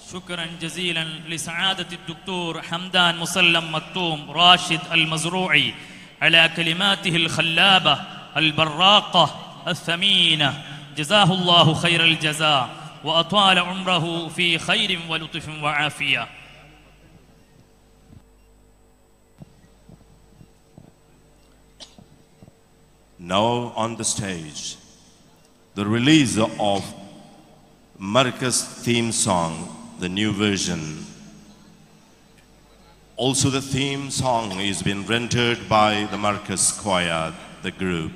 شكرا جزيلا لسعادة الدكتور حمدان مسلم مكتوم راشد المزروعي على كلماته الخلابة البراقة الثمينة جزاه الله خير الجزاء وأطال عمره في خير ولطف وعافية Now on the stage, the release of Marcus theme song, the new version. Also, the theme song is been rendered by the Marcus Choir, the group.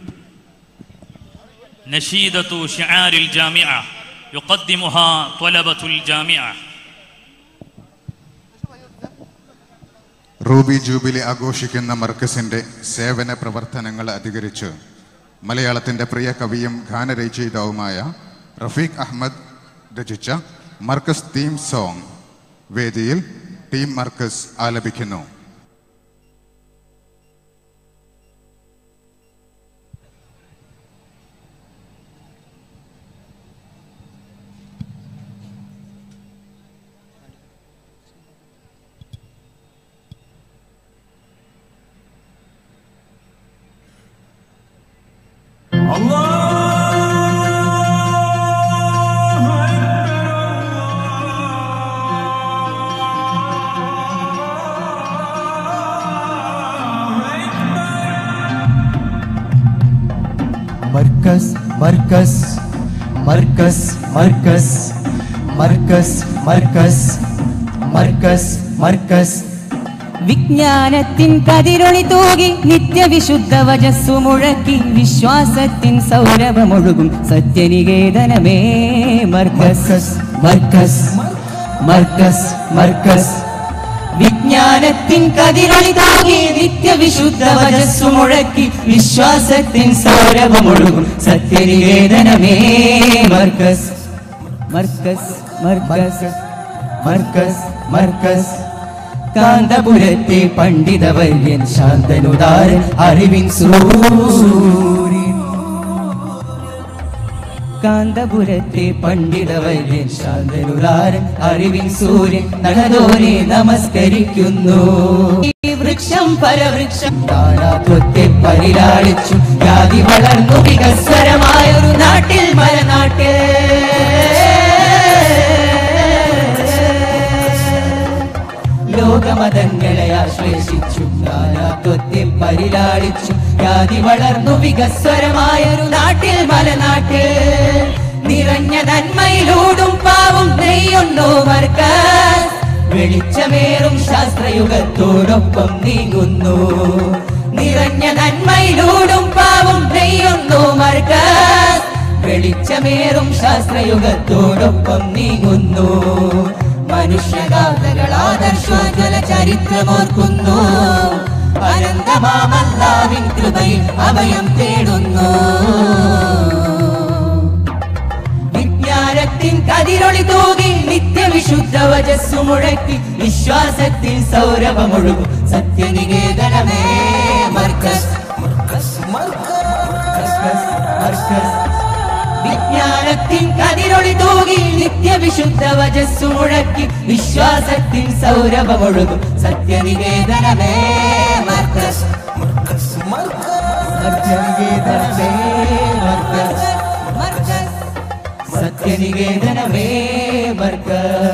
نشيدة شعار الجامعة يقدمها طلبة الجامعة ruby jubilee ആഘോഷിക്കുന്ന മർക്കസിന്റെ സേവന പ്രവർത്തനങ്ങൾ അധികരിച്ച് മലയാളത്തിന്റെ പ്രിയ കവിയും ഗാനരചയിതാവുമായ റഫീഖ് അഹമ്മദ് രചിച്ച Markaz theme song വേദിയിൽ team Markaz ആലപിക്കുന്നു മർക്കസ് മർക്കസ് മർക്കസ് മർക്കസ് മർക്കസ് മർക്കസ് മർക്കസ് മർക്കസ് വിജ്ഞാനത്തിൻ കതിരൊളി തൂകി നിത്യവിശുദ്ധ വജസ്സു മുഴക്കി വിശ്വാസത്തിൻ സൗരഭമൊഴുകും സത്യനികേതനമേ മർക്കസ് മർക്കസ് മർക്കസ് മർക്കസ് വിജ്ഞാനത്തിൻ കതിരൊളി തൂകി നിത്യവിശുദ്ധ വജസ്സു മുഴക്കി വിശ്വാസത്തിൻ സൗരഭമൊഴുകും സത്യനികേതനമേ മർക്കസ് മർക്കസ് മർക്കസ് മർക്കസ് മർക്കസ് കാന്തപുരത്തെ പണ്ഡിതവര്യൻ ശാന്തനുദാരൻ അറിവിൻ സൂര്യൻ കാന്തപുരത്തെ പണ്ഡിതവര്യൻ ശാന്തനുദാരൻ അറിവിൻ സൂര്യൻ നടതോരെ നമസ്കരിക്കുന്നു ഈ വൃക്ഷം പരവൃക്ഷം നാനാത്വത്തെ പരിലാളിച്ചു ജാതി വളർന്നു വികസ്വരമായൊരു നാട്ടിൽ മലനാട്ടിൽ ലോകമതങ്ങളെ ആശ്ലേഷിച്ചു നാനാത്വത്തെ പരിലാളിച്ചു ജാതി വളർന്നു വികസ്വരമായൊരു നാട്ടിൽ മലനാട്ടിൽ നിറഞ്ഞ നന്മയിലൂടും പാവും നെയ്യുണ്ടോ മർക്കസ് വെളിച്ചമേറും ശാസ്ത്രയുഗത്തോടൊപ്പം നീങ്ങുന്നു നിറഞ്ഞ നന്മയിലൂടും പാവും നെയ്യുന്നു മർക്കസ് വെളിച്ചമേറും ശാസ്ത്രയുഗത്തോടൊപ്പം നീങ്ങുന്നു മനുഷ്യഗാഥകൾ ആദർശോജ്വല ചരിത്രമോർക്കുന്നു അനന്തമാമല്ലാവിൻ കൃപയിൽ അഭയം തേടുന്നു വിജ്ഞാനത്തിൻ കതിരൊളി തൂകി നിത്യവിശുദ്ധ വജസ്സു മുഴക്കി വിശ്വാസത്തിൽ സൗരഭമൊഴുകും സത്യനികേതനമേ മർക്കസ് മർക്കസ് മർക്കസ് വിജ്ഞാനത്തിൻ കതിരൊളി തൂകി നിത്യവിശുദ്ധ വജസ്സു മുഴക്കി വിശ്വാസത്തിൻ സൗരഭമൊഴുകും സത്യനികേതനമേ മർക്കസ് സത്യനികേതനമേ മർക്കസ് മർക്കസ് സത്യനികേതനമേ മർക്കസ്